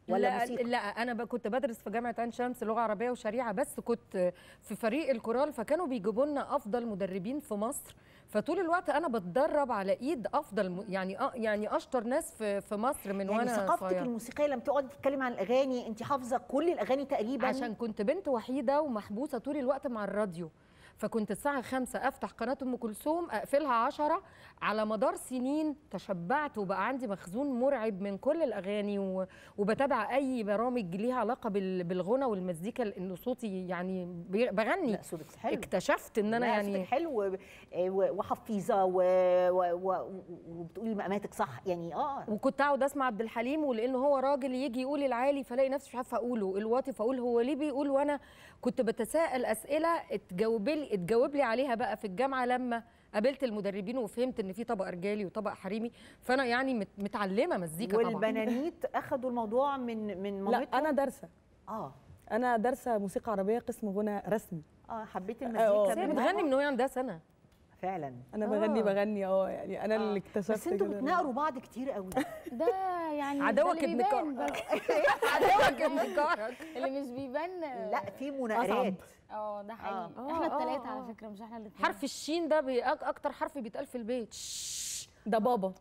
ولا لا موسيقى لا انا ب- كنت بدرس في جامعه عين شمس لغه عربيه وشريعه بس كنت في فريق الكورال فكانوا بيجيبوا لنا افضل مدربين في مصر فطول الوقت انا بتدرب على ايد افضل م- يعني أ- يعني اشطر ناس في في مصر من يعني وانا ثقافتك صغيره الموسيقيه لما تقعدي تتكلم عن الاغاني انت حافظه كل الاغاني تقريبا عشان كنت بنت وحيده ومحبوسه طول الوقت مع الراديو فكنت الساعة خمسة أفتح قناة أم كلثوم أقفلها عشرة على مدار سنين تشبعت وبقى عندي مخزون مرعب من كل الأغاني و... وبتابع أي برامج ليها علاقة بال... بالغنى والمزيكا لأن صوتي يعني بي- بغني لا صوتك حلو اكتشفت إن أنا لا، يعني صوتك حلو و- و- وحفيظه و... و... و... وبتقولي مقاماتك صح يعني اه وكنت اقعد اسمع عبد الحليم ولان هو راجل يجي يقول العالي فلاقي نفسي مش عارفه اقوله الواطي فاقول هو ليه بيقول وانا كنت بتساءل اسئله اتجاوب لي اتجاوب لي عليها بقى في الجامعه لما قابلت المدربين وفهمت ان في طبق رجالي وطبق حريمي فانا يعني مت- متعلمه مزيكا طبعا والبنانيت اخذوا الموضوع من من لا مامتهم انا دارسه اه انا دارسه موسيقى عربيه قسم غنى رسمي اه حبيت آه. المزيكا بس هي من بتغني ماما. من وهي عندها سنه فعلا انا آه. بغني بغني اه يعني انا اللي اكتشفت بس انتوا كده. بتناقروا بعض كتير قوي ده يعني ده عدوك اللي ابن بيبان كار بس. عدوك ابن كارك اللي مش بيبان لا في مناقرات اه ده حقيقي آه. احنا آه، التلاتة آه. على فكرة مش احنا الاتنين حرف الشين ده بي- أك- اكتر حرف بيتقال في البيت شش. ده بابا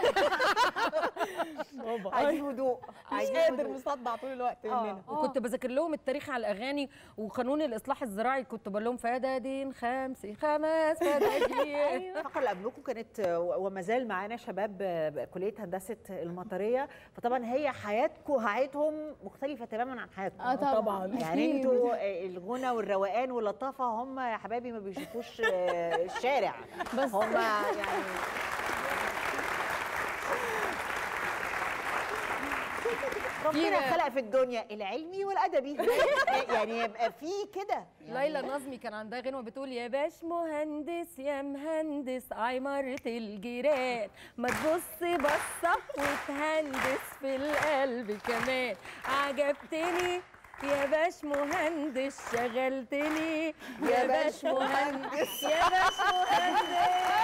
بابا عايزين هدوء مش عايزين قادر هدوء. مصدع طول الوقت آه. مننا وكنت بذاكر لهم التاريخ على الاغاني وقانون الاصلاح الزراعي كنت بقول لهم فدادين خمس خمس فدادين الفقره اللي قبلكم كانت آه، وما زال معانا شباب آه، كليه هندسه المطريه فطبعا هي حياتكم حياتهم مختلفه تماما عن حياتكم اه طبعا طبعاً. يعني أكيد. انتوا آه، الغنى والروقان واللطافه هم يا حبايبي ما بيشوفوش آه، الشارع بس هم يعني ربنا في- خلق في الدنيا العلمي والادبي يعني يبقى في كده ليلى نظمي كان عندها غنوه بتقول يا باش مهندس يا مهندس عمارة الجيران ما تبص بصة وتهندس في القلب كمان عجبتني يا باش مهندس شغلتني يا باش مهندس يا باش مهندس